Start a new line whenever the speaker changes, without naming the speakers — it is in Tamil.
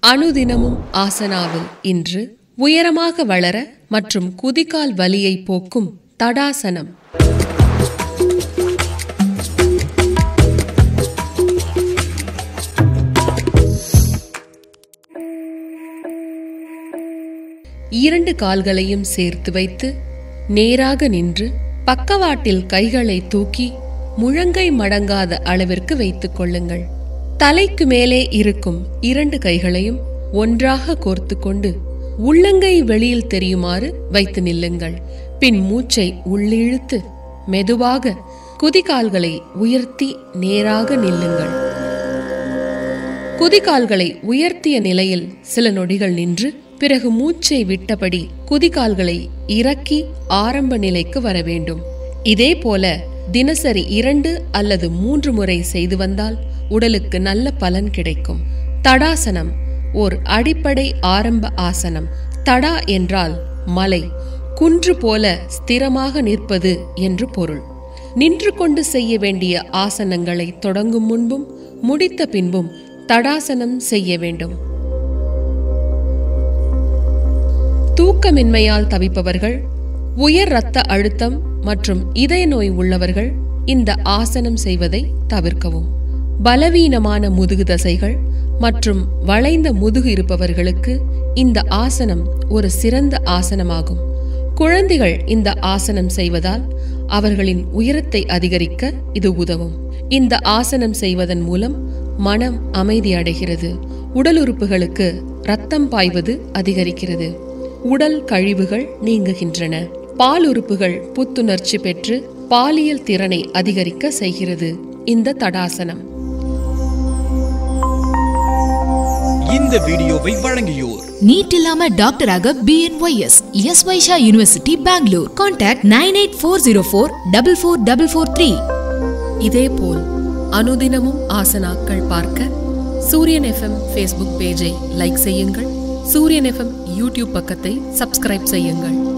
அனுதினமும் ஆசனாவில் இன்று உயரமாக வளர மற்றும் குதிகால் வலியை போக்கும் தடாசனம் இரண்டு கால்களையும் சேர்த்து வைத்து நேராக நின்று பக்கவாட்டில் கைகளை தூக்கி முழங்கை மடங்காத அளவிற்கு வைத்துக் கொள்ளுங்கள் தலைக்கு மேலே இருக்கும் இரண்டு கைகளையும் ஒன்றாக கோர்த்து கொண்டு உள்ளங்கை வெளியில் தெரியுமாறு வைத்து நில்லுங்கள் பின் மூச்சை உள்ளிழுத்து மெதுவாக குதிகால்களை உயர்த்தி நேராக நில்லுங்கள் குதிகால்களை உயர்த்திய நிலையில் சில நொடிகள் நின்று பிறகு மூச்சை விட்டபடி குதிகால்களை இறக்கி ஆரம்ப நிலைக்கு வர வேண்டும் இதே போல தினசரி இரண்டு அல்லது மூன்று முறை செய்து வந்தால் உடலுக்கு நல்ல பலன் கிடைக்கும் தடாசனம் ஓர் அடிப்படை ஆரம்ப ஆசனம் தடா என்றால் மலை குன்று போல ஸ்திரமாக நிற்பது என்று பொருள் நின்று கொண்டு செய்ய வேண்டிய ஆசனங்களை தொடங்கும் முன்பும் முடித்த பின்பும் தடாசனம் செய்ய வேண்டும் தூக்கமின்மையால் தவிப்பவர்கள் உயர் இரத்த அழுத்தம் மற்றும் இதய நோய் உள்ளவர்கள் இந்த ஆசனம் செய்வதை தவிர்க்கவும் பலவீனமான முதுகு தசைகள் மற்றும் வளைந்த முதுகு இருப்பவர்களுக்கு இந்த ஆசனம் ஒரு சிறந்த ஆசனமாகும் குழந்தைகள் இந்த ஆசனம் செய்வதால் அவர்களின் உயரத்தை அதிகரிக்க இது உதவும் இந்த ஆசனம் செய்வதன் மூலம் மனம் அமைதி அடைகிறது உடல் உறுப்புகளுக்கு ரத்தம் பாய்வது அதிகரிக்கிறது உடல் கழிவுகள் நீங்குகின்றன பால் உறுப்புகள் புத்துணர்ச்சி பெற்று பாலியல் திறனை அதிகரிக்க செய்கிறது இந்த தடாசனம்
இந்த வீடியோவை வழங்கியோர்
நீட் இல்லாம டாக்டராக BNYS S Vyasa university Bangalore contact nine eight four zero four double four double four three
இதேபோல் அனுதினமும் ஆசனாக்கள் பார்க்க சூரியன் எஃப்எம் ஃபேஸ்புக் பேஜை லைக் செய்யுங்கள் சூரியன் எஃப்எம் யூடியூப் பக்கத்தை சப்ஸ்கிரைப் செய்யுங்கள்